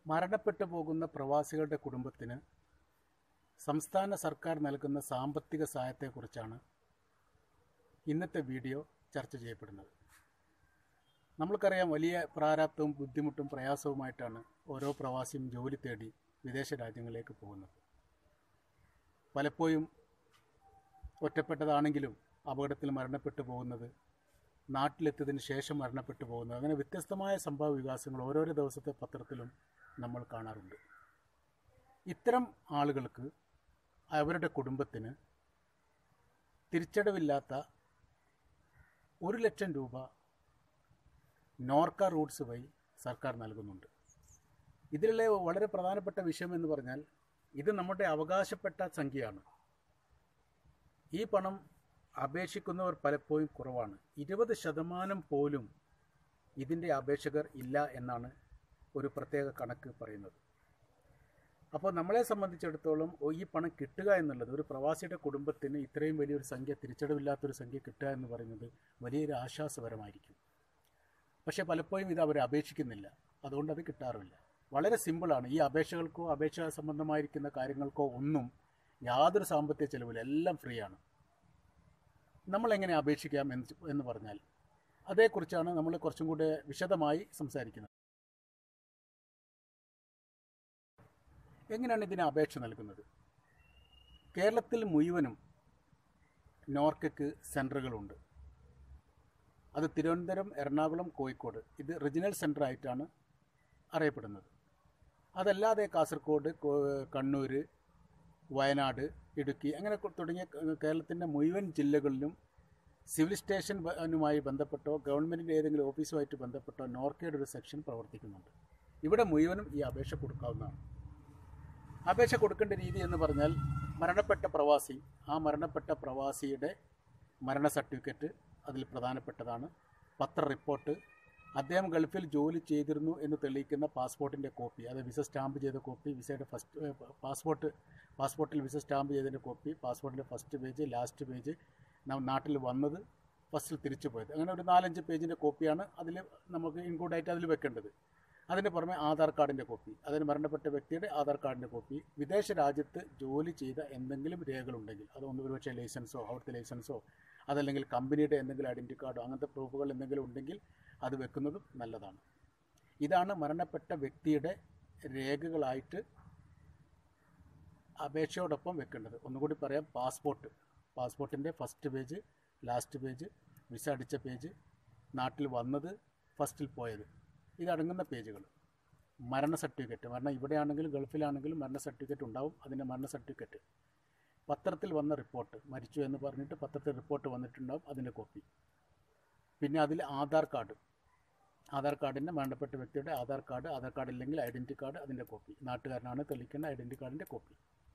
മരണപ്പെട്ടു പോകുന്ന പ്രവാസികളുടെ കുടുംബത്തിന് സംസ്ഥാന സർക്കാർ നൽകുന്ന സാമ്പത്തിക സഹായത്തെക്കുറിച്ചാണ് ഇന്നത്തെ വീഡിയോ ചർച്ച ചെയ്യപ്പെടുന്നത് നമ്മൾക്കറിയാം വലിയ പ്രാരാബ്ദവും ബുദ്ധിമുട്ടും പ്രയാസവുമായിട്ടാണ് ഓരോ പ്രവാസിയും ജോലി തേടി വിദേശ രാജ്യങ്ങളിലേക്ക് പോകുന്നത് പലപ്പോഴും ഒറ്റപ്പെട്ടതാണെങ്കിലും അപകടത്തിൽ മരണപ്പെട്ടു പോകുന്നത് നാട്ടിലെത്തിയതിന് ശേഷം മരണപ്പെട്ടു പോകുന്നത് അങ്ങനെ വ്യത്യസ്തമായ സംഭവ വികാസങ്ങൾ ഓരോരോ ദിവസത്തെ പത്രത്തിലും നമ്മൾ കാണാറുണ്ട് ഇത്തരം ആളുകൾക്ക് അവരുടെ കുടുംബത്തിന് തിരിച്ചടവില്ലാത്ത ഒരു ലക്ഷം രൂപ നോർക്ക റൂട്ട്സ് വഴി സർക്കാർ നൽകുന്നുണ്ട് ഇതിലുള്ള വളരെ പ്രധാനപ്പെട്ട വിഷയം എന്ന് പറഞ്ഞാൽ ഇത് നമ്മുടെ അവകാശപ്പെട്ട സംഖ്യയാണ് ഈ പണം അപേക്ഷിക്കുന്നവർ പലപ്പോഴും കുറവാണ് ഇരുപത് ശതമാനം പോലും ഇതിൻ്റെ അപേക്ഷകർ ഇല്ല എന്നാണ് ഒരു പ്രത്യേക കണക്ക് പറയുന്നത് അപ്പോൾ നമ്മളെ സംബന്ധിച്ചിടത്തോളം ഓ, ഈ പണം കിട്ടുക എന്നുള്ളത് ഒരു പ്രവാസിയുടെ കുടുംബത്തിന് ഇത്രയും വലിയൊരു സംഖ്യ തിരിച്ചടവില്ലാത്തൊരു സംഖ്യ കിട്ടുക എന്ന് പറയുന്നത് വലിയൊരു ആശ്വാസപരമായിരിക്കും പക്ഷേ പലപ്പോഴും ഇത് അവർ അപേക്ഷിക്കുന്നില്ല അതുകൊണ്ട് അത് കിട്ടാറുമില്ല വളരെ സിമ്പിളാണ് ഈ അപേക്ഷകൾക്കോ അപേക്ഷ സംബന്ധമായിരിക്കുന്ന കാര്യങ്ങൾക്കോ ഒന്നും യാതൊരു സാമ്പത്തിക ചെലവില്ല എല്ലാം ഫ്രീ ആണ് നമ്മൾ എങ്ങനെ അപേക്ഷിക്കാം എന്ന് എന്ന് പറഞ്ഞാൽ അതേക്കുറിച്ചാണ് നമ്മൾ കുറച്ചും കൂടെ വിശദമായി സംസാരിക്കുന്നത് എങ്ങനെയാണ് ഇതിന് അപേക്ഷ നൽകുന്നത് കേരളത്തിൽ മുഴുവനും നോർക്കയ്ക്ക് സെൻറ്ററുകളുണ്ട് അത് തിരുവനന്തപുരം എറണാകുളം കോഴിക്കോട് ഇത് റീജിയണൽ സെൻറ്റർ ആയിട്ടാണ് അറിയപ്പെടുന്നത് അതല്ലാതെ കാസർഗോഡ് കോ- കണ്ണൂർ വയനാട് ഇടുക്കി അങ്ങനെ കൊ- തുടങ്ങിയ കേരളത്തിൻ്റെ മുഴുവൻ ജില്ലകളിലും സിവിൽ സ്റ്റേഷനുമായി ബന്ധപ്പെട്ടോ ഗവൺമെൻറ്റിൻ്റെ ഏതെങ്കിലും ഓഫീസുമായിട്ട് ബന്ധപ്പെട്ടോ നോർക്കയുടെ ഒരു സെക്ഷൻ പ്രവർത്തിക്കുന്നുണ്ട് ഇവിടെ മുഴുവനും ഈ അപേക്ഷ കൊടുക്കാവുന്നതാണ് അപേക്ഷ കൊടുക്കേണ്ട രീതി എന്ന് പറഞ്ഞാൽ മരണപ്പെട്ട പ്രവാസി ആ മരണപ്പെട്ട പ്രവാസിയുടെ മരണ സർട്ടിഫിക്കറ്റ് അതിൽ പ്രധാനപ്പെട്ടതാണ് പത്ര റിപ്പോർട്ട് അദ്ദേഹം ഗൾഫിൽ ജോലി ചെയ്തിരുന്നു എന്ന് തെളിയിക്കുന്ന പാസ്പോർട്ടിൻ്റെ കോപ്പി അത് വിസ സ്റ്റാമ്പ് ചെയ്ത കോപ്പി വിസയുടെ ഫസ്റ്റ് പാസ്പോർട്ട് പാസ്പോർട്ടിൽ വിസ സ്റ്റാമ്പ് ചെയ്തതിൻ്റെ കോപ്പി പാസ്പോർട്ടിൻ്റെ ഫസ്റ്റ് പേജ് ലാസ്റ്റ് പേജ് നാം നാട്ടിൽ വന്നത് ഫസ്റ്റിൽ തിരിച്ചു പോയത് അങ്ങനെ ഒരു നാലഞ്ച് പേജിൻ്റെ കോപ്പിയാണ് അതിൽ നമുക്ക് ഇൻക്ലൂഡായിട്ട് അതിൽ വെക്കേണ്ടത് അതിന് പുറമെ ആധാർ കാർഡിൻ്റെ കോപ്പി അതിന് മരണപ്പെട്ട വ്യക്തിയുടെ ആധാർ കാർഡിൻ്റെ കോപ്പി വിദേശ രാജ്യത്ത് ജോലി ചെയ്ത എന്തെങ്കിലും രേഖകളുണ്ടെങ്കിൽ അത് ഒന്ന് ഒരുപക്ഷെ ലൈസൻസോ അവിടുത്തെ ലൈസൻസോ അതല്ലെങ്കിൽ കമ്പനിയുടെ എന്തെങ്കിലും ഐഡൻറ്റി കാർഡോ അങ്ങനത്തെ പ്രൂഫുകൾ എന്തെങ്കിലും ഉണ്ടെങ്കിൽ അത് വെക്കുന്നതും നല്ലതാണ് ഇതാണ് മരണപ്പെട്ട വ്യക്തിയുടെ രേഖകളായിട്ട് അപേക്ഷയോടൊപ്പം വെക്കേണ്ടത് ഒന്നുകൂടി പറയാം പാസ്പോർട്ട് പാസ്പോർട്ടിൻ്റെ first page last page visa അടിച്ച പേജ് നാട്ടിൽ വന്നത് ഫസ്റ്റിൽ പോയത് ഇതടങ്ങുന്ന പേജുകൾ മരണ സർട്ടിഫിക്കറ്റ് മരണം ഇവിടെയാണെങ്കിലും ഗൾഫിലാണെങ്കിലും മരണ സർട്ടിഫിക്കറ്റ് ഉണ്ടാവും അതിൻ്റെ മരണ സർട്ടിഫിക്കറ്റ് പത്രത്തിൽ വന്ന റിപ്പോർട്ട് മരിച്ചു എന്ന് പറഞ്ഞിട്ട് പത്രത്തിൽ റിപ്പോർട്ട് വന്നിട്ടുണ്ടാവും അതിൻ്റെ കോപ്പി പിന്നെ അതിൽ ആധാർ കാർഡ് ആധാർ കാർഡിൻ്റെ മരണപ്പെട്ട വ്യക്തിയുടെ ആധാർ കാർഡ് ആധാർ കാർഡ് ഇല്ലെങ്കിൽ ഐഡൻറ്റി കാർഡ് അതിൻ്റെ കോപ്പി നാട്ടുകാരനാണ് തെളിയിക്കേണ്ട ഐഡൻറ്റി കാർഡിൻ്റെ കോപ്പി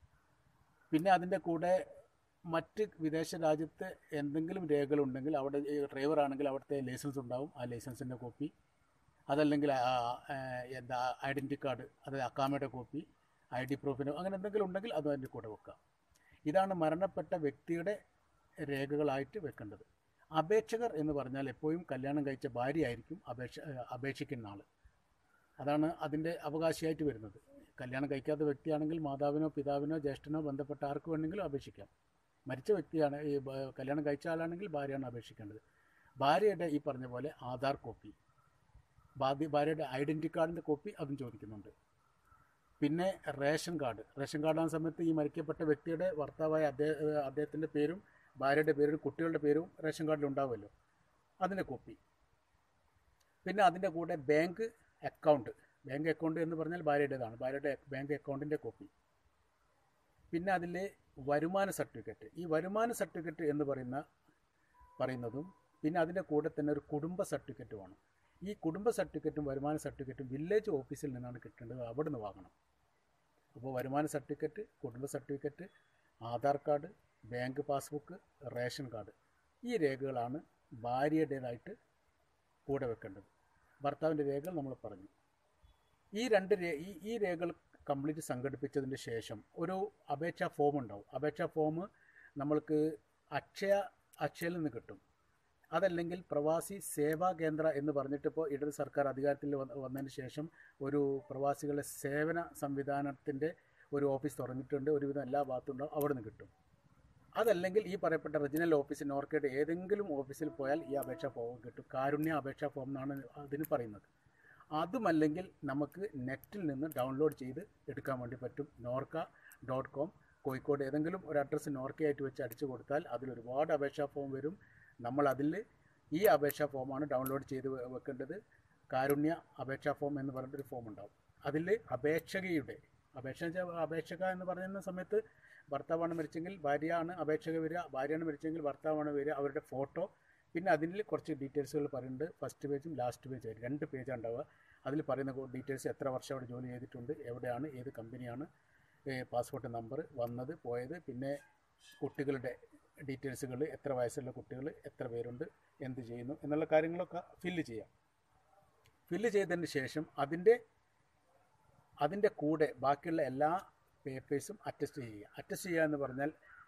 പിന്നെ അതിൻ്റെ കൂടെ മറ്റ് വിദേശ രാജ്യത്ത് എന്തെങ്കിലും രേഖകളുണ്ടെങ്കിൽ അവിടെ ഈ ഡ്രൈവർ ആണെങ്കിൽ അവിടുത്തെ ലൈസൻസ് ഉണ്ടാവും ആ ലൈസൻസിൻ്റെ കോപ്പി അതല്ലെങ്കിൽ ആ, ആ, എന്താ ഐഡൻറ്റി കാർഡ് അത് അക്കാമയുടെ കോപ്പി ഐ ഡി പ്രൂഫിന് അങ്ങനെ എന്തെങ്കിലും ഉണ്ടെങ്കിൽ അതും അതിൻ്റെ കൂടെ വെക്കാം ഇതാണ് മരണപ്പെട്ട വ്യക്തിയുടെ രേഖകളായിട്ട് വെക്കേണ്ടത് അപേക്ഷകർ എന്ന് പറഞ്ഞാൽ എപ്പോഴും കല്യാണം കഴിച്ച ഭാര്യയായിരിക്കും അപേക്ഷ അപേക്ഷിക്കുന്ന ആൾ അതാണ് അതിൻ്റെ അവകാശിയായിട്ട് വരുന്നത് കല്യാണം കഴിക്കാത്ത വ്യക്തിയാണെങ്കിൽ മാതാവിനോ പിതാവിനോ ജ്യേഷ്ഠനോ ബന്ധപ്പെട്ട ആർക്ക് വേണമെങ്കിലും അപേക്ഷിക്കാം മരിച്ച വ്യക്തിയാണ് ഈ ബ- കല്യാണം കഴിച്ച ആളാണെങ്കിൽ ഭാര്യയാണ് അപേക്ഷിക്കേണ്ടത് ഭാര്യയുടെ ഈ പറഞ്ഞ പോലെ ആധാർ കോപ്പി ഭാര്യ ഭാര്യയുടെ ഐഡൻറ്റി കാർഡിൻ്റെ കോപ്പി അതും ചോദിക്കുന്നുണ്ട് പിന്നെ റേഷൻ കാർഡ് റേഷൻ കാർഡാകുന്ന സമയത്ത് ഈ മരിക്കപ്പെട്ട വ്യക്തിയുടെ ഭർത്താവായ അദ്ദേഹ അദ്ദേഹത്തിൻ്റെ പേരും ഭാര്യയുടെ പേരും കുട്ടികളുടെ പേരും റേഷൻ കാർഡിൽ ഉണ്ടാവുമല്ലോ അതിൻ്റെ കോപ്പി പിന്നെ അതിൻ്റെ കൂടെ ബാങ്ക് അക്കൗണ്ട് ബാങ്ക് അക്കൗണ്ട് എന്ന് പറഞ്ഞാൽ ഭാര്യയുടേതാണ് ഭാര്യയുടെ ബാങ്ക് അക്കൗണ്ടിൻ്റെ കോപ്പി പിന്നെ അതിൽ വരുമാന സർട്ടിഫിക്കറ്റ് ഈ വരുമാന സർട്ടിഫിക്കറ്റ് എന്ന് പറയുന്ന പറയുന്നതും പിന്നെ അതിൻ്റെ കൂടെ തന്നെ ഒരു കുടുംബ സർട്ടിഫിക്കറ്റ് വേണം ഈ കുടുംബ സർട്ടിഫിക്കറ്റും വരുമാന സർട്ടിഫിക്കറ്റും വില്ലേജ് ഓഫീസിൽ നിന്നാണ് കിട്ടേണ്ടത് അവിടെ നിന്ന് വാങ്ങണം അപ്പോൾ വരുമാന സർട്ടിഫിക്കറ്റ് കുടുംബ certificate Aadhaar card bank passbook ration card ഈ രേഖകളാണ് ഭാര്യയുടേതായിട്ട് കൂടെ വെക്കേണ്ടത് ഭർത്താവിൻ്റെ രേഖകൾ നമ്മൾ പറഞ്ഞു ഈ രണ്ട് രേ ഈ ഈ രേഖകൾ കംപ്ലീറ്റ് സംഘടിപ്പിച്ചതിന് ശേഷം ഒരു അപേക്ഷാ ഫോം ഉണ്ടാവും അപേക്ഷാ ഫോം നമ്മൾക്ക് അക്ഷയ അക്ഷയയിൽ നിന്ന് കിട്ടും അതല്ലെങ്കിൽ പ്രവാസി സേവാ കേന്ദ്ര എന്ന് പറഞ്ഞിട്ട് ഇപ്പോൾ ഇടത് സർക്കാർ അധികാരത്തിൽ വന്ന- വന്നതിന് ശേഷം ഒരു പ്രവാസികളുടെ സേവന സംവിധാനത്തിൻ്റെ ഒരു ഓഫീസ് തുറന്നിട്ടുണ്ട് ഒരുവിധം എല്ലാ ഭാഗത്തും ഉണ്ടാവും അവിടെ നിന്ന് കിട്ടും അതല്ലെങ്കിൽ ഈ പറയപ്പെട്ട റീജിയണൽ ഓഫീസ് നോർക്കയുടെ ഏതെങ്കിലും ഓഫീസിൽ പോയാൽ ഈ അപേക്ഷാ ഫോം കിട്ടും കാരുണ്യ അപേക്ഷാ ഫോം എന്നാണ് അതിന് പറയുന്നത് അതുമല്ലെങ്കിൽ നമുക്ക് നെറ്റിൽ നിന്ന് ഡൗൺലോഡ് ചെയ്ത് എടുക്കാൻ വേണ്ടി പറ്റും നോർക്ക ഡോട്ട് കോം കോഴിക്കോട് ഏതെങ്കിലും ഒരു അഡ്രസ്സ് നോർക്കയായിട്ട് വെച്ച് അടിച്ചു കൊടുത്താൽ അതിൽ ഒരുപാട് അപേക്ഷാ ഫോം വരും നമ്മൾ അതിൽ ഈ അപേക്ഷാ ഫോമാണ് ഡൗൺലോഡ് ചെയ്ത് വെ- വെക്കേണ്ടത് കാരുണ്യ അപേക്ഷാ ഫോം എന്ന് പറഞ്ഞിട്ടൊരു ഫോം ഉണ്ടാവും അതിൽ അപേക്ഷകയുടെ അപേക്ഷ വെച്ചാൽ അപേക്ഷക എന്ന് പറയുന്ന സമയത്ത് ഭർത്താവാണ് മരിച്ചെങ്കിൽ ഭാര്യയാണ് അപേക്ഷക വരിക ഭാര്യയാണ് മരിച്ചെങ്കിൽ ഭർത്താവാണ് വരിക അവരുടെ ഫോട്ടോ പിന്നെ അതിൽ കുറച്ച് ഡീറ്റെയിൽസുകൾ പറയുന്നുണ്ട് ഫസ്റ്റ് പേജും ലാസ്റ്റ് പേജും ആയിട്ട് രണ്ട് പേജാണ് ഉണ്ടാവുക അതിൽ പറയുന്ന ഡീറ്റെയിൽസ് എത്ര വർഷം അവിടെ ജോലി ചെയ്തിട്ടുണ്ട് എവിടെയാണ് ഏത് കമ്പനിയാണ് പാസ്പോർട്ട് നമ്പർ വന്നത് പോയത് പിന്നെ കുട്ടികളുടെ ഡീറ്റെയിൽസുകൾ എത്ര വയസ്സുള്ള കുട്ടികൾ എത്ര പേരുണ്ട് എന്ത് ചെയ്യുന്നു എന്നുള്ള കാര്യങ്ങളൊക്കെ ഫില്ല് ചെയ്യാം ഫില്ല് ചെയ്തതിന് ശേഷം അതിൻ്റെ അതിൻ്റെ കൂടെ ബാക്കിയുള്ള എല്ലാ പേപ്പേഴ്സും അറ്റസ്റ്റ് ചെയ്യുക അറ്റസ്റ്റ് ചെയ്യുക എന്ന് പറഞ്ഞാൽ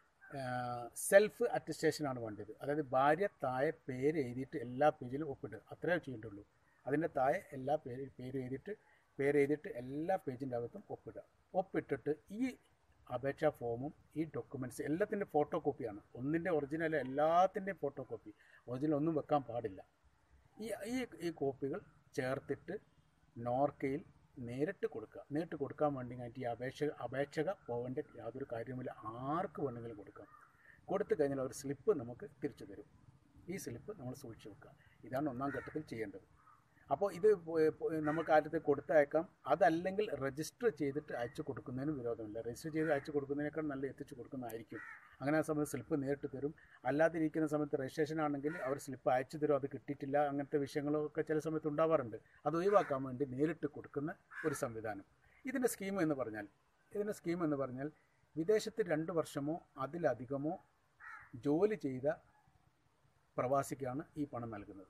സെൽഫ് അറ്റസ്റ്റേഷനാണ് വേണ്ടത് അതായത് ഭാര്യ താഴെ പേര് എഴുതിയിട്ട് എല്ലാ പേജിലും ഒപ്പിടുക അത്രേ ചെയ്യേണ്ടുള്ളൂ അതിൻ്റെ താഴെ എല്ലാ പേര് പേര് എഴുതിയിട്ട് പേര് എഴുതിയിട്ട് എല്ലാ പേജിൻ്റെ അകത്തും ഒപ്പിടുക ഒപ്പിട്ടിട്ട് ഈ അപേക്ഷാ ഫോമും ഈ ഡോക്യുമെൻറ്റ്സ് എല്ലാത്തിൻ്റെ ഫോട്ടോ കോപ്പിയാണ് ഒന്നിൻ്റെ ഒറിജിനൽ എല്ലാത്തിൻ്റെയും ഫോട്ടോ കോപ്പി ഒറിജിനൽ ഒന്നും വെക്കാൻ പാടില്ല ഈ ഈ ഈ കോപ്പികൾ ചേർത്തിട്ട് നോർക്കയിൽ നേരിട്ട് കൊടുക്കുക നേരിട്ട് കൊടുക്കാൻ വേണ്ടി ആയിട്ട് ഈ അപേക്ഷ അപേക്ഷക പോകേണ്ട യാതൊരു കാര്യവുമില്ല ആർക്ക് വേണമെങ്കിലും കൊടുക്കാം കൊടുത്തു കഴിഞ്ഞാൽ ഒരു സ്ലിപ്പ് നമുക്ക് തിരിച്ചു തരും ഈ സ്ലിപ്പ് നമ്മൾ സൂക്ഷിച്ചു വെക്കുക ഇതാണ് ഒന്നാം ഘട്ടത്തിൽ ചെയ്യേണ്ടത് അപ്പോൾ ഇത് പോ- പോ- നമുക്ക് ആദ്യത്തെ കൊടുത്തയക്കാം അതല്ലെങ്കിൽ രജിസ്റ്റർ ചെയ്തിട്ട് അയച്ചു കൊടുക്കുന്നതിന് വിരോധമില്ല രജിസ്റ്റർ ചെയ്ത് അയച്ചു കൊടുക്കുന്നതിനേക്കാൾ നല്ല എത്തിച്ചു കൊടുക്കുന്നതായിരിക്കും അങ്ങനെ ആ സമയത്ത് സ്ലിപ്പ് നേരിട്ട് തരും അല്ലാതെ ഇരിക്കുന്ന സമയത്ത് രജിസ്ട്രേഷൻ ആണെങ്കിൽ അവർ സ്ലിപ്പ് അയച്ചു തരും അത് കിട്ടിയിട്ടില്ല അങ്ങനത്തെ വിഷയങ്ങളൊക്കെ ചില സമയത്ത് ഉണ്ടാവാറുണ്ട് അത് ഒഴിവാക്കാൻ വേണ്ടി നേരിട്ട് കൊടുക്കുന്ന ഒരു സംവിധാനം ഇതിൻ്റെ സ്കീം എന്ന് പറഞ്ഞാൽ ഇതിൻ്റെ സ്കീം എന്ന് പറഞ്ഞാൽ വിദേശത്ത് രണ്ട് വർഷമോ അതിലധികമോ ജോലി ചെയ്ത പ്രവാസിക്കാണ് ഈ പണം നൽകുന്നത്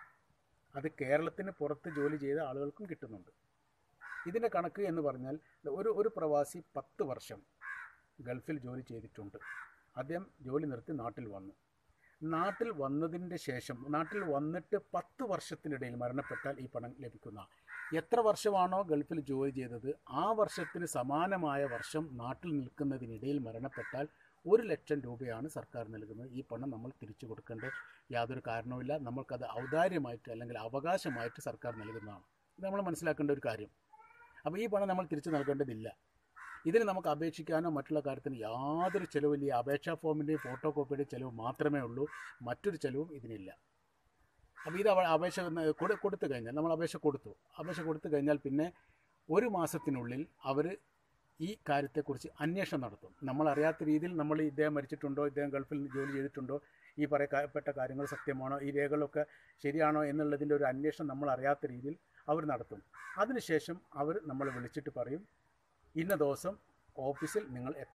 അത് കേരളത്തിന് പുറത്ത് ജോലി ചെയ്ത ആളുകൾക്കും കിട്ടുന്നുണ്ട് ഇതിൻ്റെ കണക്ക് എന്ന് പറഞ്ഞാൽ ഒരു ഒരു പ്രവാസി പത്ത് വർഷം ഗൾഫിൽ ജോലി ചെയ്തിട്ടുണ്ട് അദ്ദേഹം ജോലി നിർത്തി നാട്ടിൽ വന്നു നാട്ടിൽ വന്നതിൻ്റെ ശേഷം നാട്ടിൽ വന്നിട്ട് പത്ത് വർഷത്തിനിടയിൽ മരണപ്പെട്ടാൽ ഈ പണം ലഭിക്കുന്ന എത്ര വർഷമാണോ ഗൾഫിൽ ജോലി ചെയ്തത് ആ വർഷത്തിന് സമാനമായ വർഷം നാട്ടിൽ നിൽക്കുന്നതിനിടയിൽ മരണപ്പെട്ടാൽ ഒരു ലക്ഷം രൂപയാണ് സർക്കാർ നൽകുന്നത് ഈ പണം നമ്മൾ തിരിച്ചു കൊടുക്കേണ്ട യാതൊരു കാരണവുമില്ല നമ്മൾക്കത് ഔദാര്യമായിട്ട് അല്ലെങ്കിൽ അവകാശമായിട്ട് സർക്കാർ നൽകുന്നതാണ് ഇത് നമ്മൾ മനസ്സിലാക്കേണ്ട ഒരു കാര്യം അപ്പോൾ ഈ പണം നമ്മൾ തിരിച്ചു നൽകേണ്ടതില്ല ഇതിന് നമുക്ക് അപേക്ഷിക്കാനോ മറ്റുള്ള കാര്യത്തിന് യാതൊരു ചിലവില്ല ഈ അപേക്ഷാ ഫോമിൻ്റെയും ഫോട്ടോ കോപ്പിയുടെയും ചിലവ് മാത്രമേ ഉള്ളൂ മറ്റൊരു ചിലവും ഇതിനില്ല അപ്പോൾ ഇത് അവ- അപേക്ഷ ഒന്ന് കൊടു- കൊടുത്തു കഴിഞ്ഞാൽ നമ്മൾ അപേക്ഷ കൊടുത്തു അപേക്ഷ കൊടുത്തു കഴിഞ്ഞാൽ പിന്നെ ഒരു മാസത്തിനുള്ളിൽ അവർ ഈ കാര്യത്തെക്കുറിച്ച് അന്വേഷണം നടത്തും നമ്മൾ അറിയാത്ത രീതിയിൽ നമ്മൾ ഇദ്ദേഹം മരിച്ചിട്ടുണ്ടോ ഇദ്ദേഹം ഗൾഫിൽ ജോലി ചെയ്തിട്ടുണ്ടോ ഈ പറയപ്പെട്ട കാര്യങ്ങൾ സത്യമാണോ ഈ രേഖകളൊക്കെ ശരിയാണോ എന്നുള്ളതിൻ്റെ ഒരു അന്വേഷണം നമ്മൾ അറിയാത്ത രീതിയിൽ അവർ നടത്തും അതിനുശേഷം അവർ നമ്മളെ വിളിച്ചിട്ട് പറയും ഇന്ന ദിവസം ഓഫീസിൽ നിങ്ങൾ എത്ത-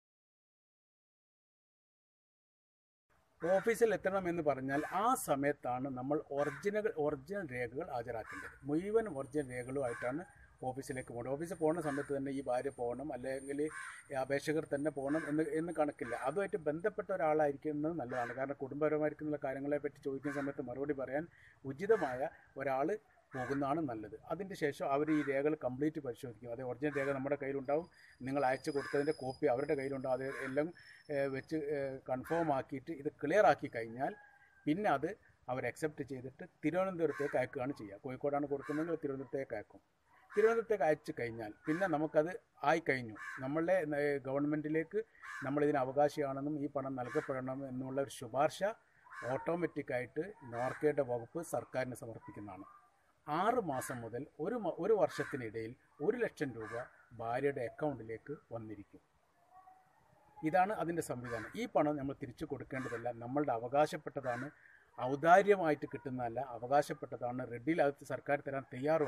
ഓഫീസിൽ എത്തണം എന്ന് പറഞ്ഞാൽ ആ സമയത്താണ് നമ്മൾ ഒറിജിനൽ ഒറിജിനൽ രേഖകൾ ഹാജരാക്കേണ്ടത് മുഴുവൻ ഒറിജിനൽ രേഖകളുമായിട്ടാണ് ഓഫീസിലേക്ക് പോകേണ്ടത് ഓഫീസിൽ പോകുന്ന സമയത്ത് തന്നെ ഈ ഭാര്യ പോകണം അല്ലെങ്കിൽ ഈ അപേക്ഷകർ തന്നെ പോകണം എന്ന് എന്ന് കണക്കില്ല അതുമായിട്ട് ബന്ധപ്പെട്ട ഒരാളായിരിക്കുന്നത് നല്ലതാണ് കാരണം കുടുംബപരമായിരിക്കുന്ന കാര്യങ്ങളെ പറ്റി ചോദിക്കുന്ന സമയത്ത് മറുപടി പറയാൻ ഉചിതമായ ഒരാൾ പോകുന്നതാണ് നല്ലത് അതിൻ്റെ ശേഷം അവർ ഈ രേഖകൾ കംപ്ലീറ്റ് പരിശോധിക്കും അത് ഒറിജിനൽ രേഖ നമ്മുടെ കയ്യിലുണ്ടാവും നിങ്ങൾ അയച്ചു കൊടുത്തതിൻ്റെ കോപ്പി അവരുടെ കയ്യിലുണ്ടാവും അത് എല്ലാം ഏഹ്, വെച്ച് കൺഫേം ആക്കിയിട്ട് ഇത് ക്ലിയർ ആക്കി കഴിഞ്ഞാൽ പിന്നെ അത് അവർ അക്സെപ്റ്റ് ചെയ്തിട്ട് തിരുവനന്തപുരത്തേക്ക് അയക്കുകയാണ് ചെയ്യുക കോഴിക്കോടാണ് കൊടുക്കുന്നതെങ്കിൽ തിരുവനന്തപുരത്തേക്ക് അയക്കും തിരുവനന്തപുരത്തേക്ക് അയച്ചു കഴിഞ്ഞാൽ പിന്നെ നമുക്കത് ആയി കഴിഞ്ഞു നമ്മളുടെ ഏഹ്, ഗവൺമെൻറ്റിലേക്ക് നമ്മളിതിന് അവകാശിയാണെന്നും ഈ പണം നൽകപ്പെടണം എന്നുള്ള ഒരു ശുപാർശ ഓട്ടോമാറ്റിക്കായിട്ട് നോർക്കയുടെ വകുപ്പ് സർക്കാരിന് സമർപ്പിക്കുന്നതാണ് ആറ് മാസം മുതൽ ഒരു മ- ഒരു വർഷത്തിനിടയിൽ ഒരു ലക്ഷം രൂപ ഭാര്യയുടെ അക്കൗണ്ടിലേക്ക് വന്നിരിക്കും ഇതാണ് അതിൻ്റെ സംവിധാനം ഈ പണം നമ്മൾ തിരിച്ചു കൊടുക്കേണ്ടതല്ല നമ്മളുടെ അവകാശപ്പെട്ടതാണ് ഔദാര്യമായിട്ട് കിട്ടുന്നതല്ല അവകാശപ്പെട്ടതാണ് റെഡിയിൽ അത് സർക്കാർ തരാൻ തയ്യാറുമാണ്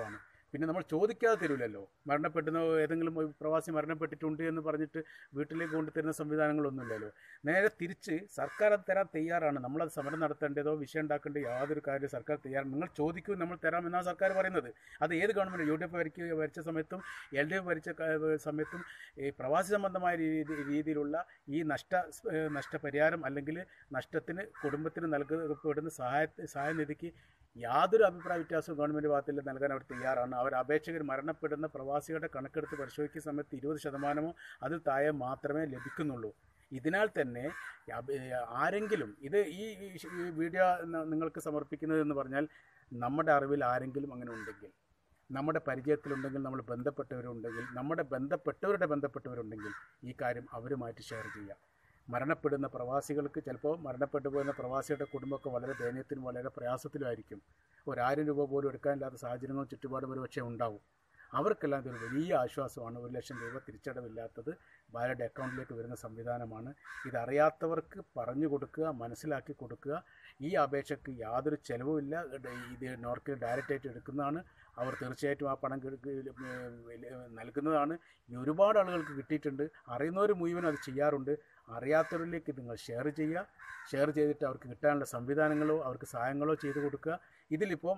പിന്നെ നമ്മൾ ചോദിക്കാതെ തരില്ലല്ലോ മരണപ്പെടുന്ന ഏതെങ്കിലും ഒരു പ്രവാസി മരണപ്പെട്ടിട്ടുണ്ട് എന്ന് പറഞ്ഞിട്ട് വീട്ടിലേക്ക് കൊണ്ടുതരുന്ന സംവിധാനങ്ങളൊന്നുമില്ലല്ലോ നേരെ തിരിച്ച് സർക്കാർ അത് തരാൻ തയ്യാറാണ് നമ്മളത് സമരം നടത്തേണ്ടതോ വിഷയം ഉണ്ടാക്കേണ്ട യാതൊരു കാര്യം സർക്കാർ തയ്യാറാണ് നിങ്ങൾ ചോദിക്കൂ നമ്മൾ തരാം എന്നാണ് സർക്കാർ പറയുന്നത് അത് ഏത് ഗവൺമെൻറ് യു ഡി എഫ് ഭരിക്കുക ഭരിച്ച സമയത്തും എൽ ഡി എഫ് ഭരിച്ച ക- സമയത്തും ഈ പ്രവാസി സംബന്ധമായ രീതി രീതിയിലുള്ള ഈ നഷ്ട ഏഹ് നഷ്ടപരിഹാരം അല്ലെങ്കിൽ നഷ്ടത്തിന് കുടുംബത്തിന് നൽകപ്പെടുന്ന സഹായ സഹായനിധിക്ക് യാതൊരു അഭിപ്രായ വ്യത്യാസവും ഗവൺമെൻറ് ഭാഗത്തിൽ നൽകാൻ അവർ തയ്യാറാണ് അവർ അപേക്ഷകർ മരണപ്പെടുന്ന പ്രവാസികളുടെ കണക്കെടുത്ത് പരിശോധിക്കുന്ന സമയത്ത് ഇരുപത് ശതമാനമോ അതിൽ താഴെ മാത്രമേ ലഭിക്കുന്നുള്ളൂ ഇതിനാൽ തന്നെ അപ- ആരെങ്കിലും ഇത് ഈ ഈ വീഡിയോ ന- നിങ്ങൾക്ക് സമർപ്പിക്കുന്നത് എന്ന് പറഞ്ഞാൽ നമ്മുടെ അറിവിൽ ആരെങ്കിലും അങ്ങനെ ഉണ്ടെങ്കിൽ നമ്മുടെ പരിചയത്തിലുണ്ടെങ്കിൽ നമ്മൾ ബന്ധപ്പെട്ടവരുണ്ടെങ്കിൽ നമ്മുടെ ബന്ധപ്പെട്ടവരുടെ ബന്ധപ്പെട്ടവരുണ്ടെങ്കിൽ ഈ കാര്യം അവരുമായിട്ട് ഷെയർ ചെയ്യാം മരണപ്പെടുന്ന പ്രവാസികൾക്ക് ചിലപ്പോൾ മരണപ്പെട്ടു പോകുന്ന പ്രവാസിയുടെ കുടുംബമൊക്കെ വളരെ ദയനീയത്തിനും വളരെ പ്രയാസത്തിലുമായിരിക്കും ഒരായിരം രൂപ പോലും എടുക്കാനില്ലാത്ത സാഹചര്യങ്ങളും ചുറ്റുപാടും ഒരു പക്ഷേ ഉണ്ടാവും അവർക്കെല്ലാം ഇതൊരു വലിയ ആശ്വാസമാണ് ഒരു ലക്ഷം രൂപ തിരിച്ചടവില്ലാത്തത് ഭാര്യയുടെ അക്കൗണ്ടിലേക്ക് വരുന്ന സംവിധാനമാണ് ഇതറിയാത്തവർക്ക് പറഞ്ഞു കൊടുക്കുക മനസ്സിലാക്കി കൊടുക്കുക ഈ അപേക്ഷയ്ക്ക് യാതൊരു ചെലവുമില്ല ഇത് നോർക്കിൽ ഡയറക്റ്റായിട്ട് എടുക്കുന്നതാണ് അവർ തീർച്ചയായിട്ടും ആ പണം കി- കി- ഏ, നൽകുന്നതാണ് ഈ ഒരുപാട് ആളുകൾക്ക് കിട്ടിയിട്ടുണ്ട് അറിയുന്നവർ മുഴുവൻ അത് ചെയ്യാറുണ്ട് അറിയാത്തവരിലേക്ക് നിങ്ങൾ ഷെയർ ചെയ്യുക ഷെയർ ചെയ്തിട്ട് അവർക്ക് കിട്ടാനുള്ള സംവിധാനങ്ങളോ അവർക്ക് സഹായങ്ങളോ ചെയ്തു കൊടുക്കുക ഇതിലിപ്പം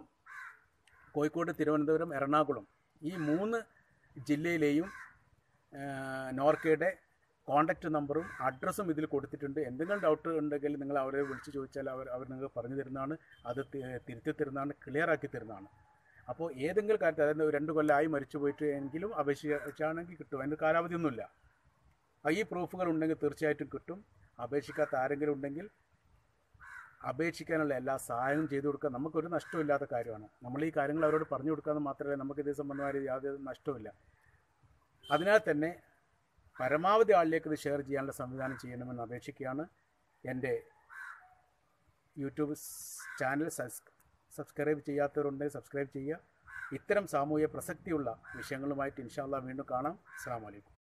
കോഴിക്കോട് തിരുവനന്തപുരം എറണാകുളം ഈ മൂന്ന് ജില്ലയിലെയും ആ, നോർക്കയുടെ കോണ്ടാക്റ്റ് നമ്പറും അഡ്രസ്സും ഇതിൽ കൊടുത്തിട്ടുണ്ട് എന്തെങ്കിലും ഡൗട്ട് ഉണ്ടെങ്കിൽ നിങ്ങൾ അവരെ വിളിച്ച് ചോദിച്ചാൽ അവർ അവർ നിങ്ങൾക്ക് പറഞ്ഞു തരുന്നതാണ് അത് തി- തിരുത്തി തരുന്നതാണ് ക്ലിയർ ആക്കി തരുന്നതാണ് അപ്പോൾ ഏതെങ്കിലും കാര്യത്തിൽ അതായത് ഒരു രണ്ട് കൊല്ലമായി മരിച്ചു പോയിട്ട് എങ്കിലും അപേക്ഷിച്ചാണെങ്കിൽ കിട്ടും അതിന് കാലാവധിയൊന്നുമില്ല ആ, ഈ പ്രൂഫുകൾ ഉണ്ടെങ്കിൽ തീർച്ചയായിട്ടും കിട്ടും അപേക്ഷിക്കാത്ത ആരെങ്കിലും ഉണ്ടെങ്കിൽ അപേക്ഷിക്കാനുള്ള എല്ലാ സഹായവും ചെയ്തു കൊടുക്കുക നമുക്കൊരു നഷ്ടമില്ലാത്ത കാര്യമാണ് നമ്മൾ ഈ കാര്യങ്ങൾ അവരോട് പറഞ്ഞു കൊടുക്കാമെന്ന് മാത്രമേ നമുക്ക് ഇത് സംബന്ധമായ യാതൊരു നഷ്ടമില്ല അതിനാൽ തന്നെ പരമാവധി ആളിലേക്ക് ഇത് ഷെയർ ചെയ്യാനുള്ള സംവിധാനം ചെയ്യണമെന്ന് അപേക്ഷിക്കുകയാണ് എൻ്റെ യൂട്യൂബ് ചാനൽ സബ്സ്ക്രൈബ് ചെയ്യാത്തവരുണ്ടെങ്കിൽ സബ്സ്ക്രൈബ് ചെയ്യുക ഇത്തരം സാമൂഹ്യ പ്രസക്തിയുള്ള വിഷയങ്ങളുമായിട്ട് ഇൻഷാല്ല വീണ്ടും കാണാം അസ്സാം വലൈക്കും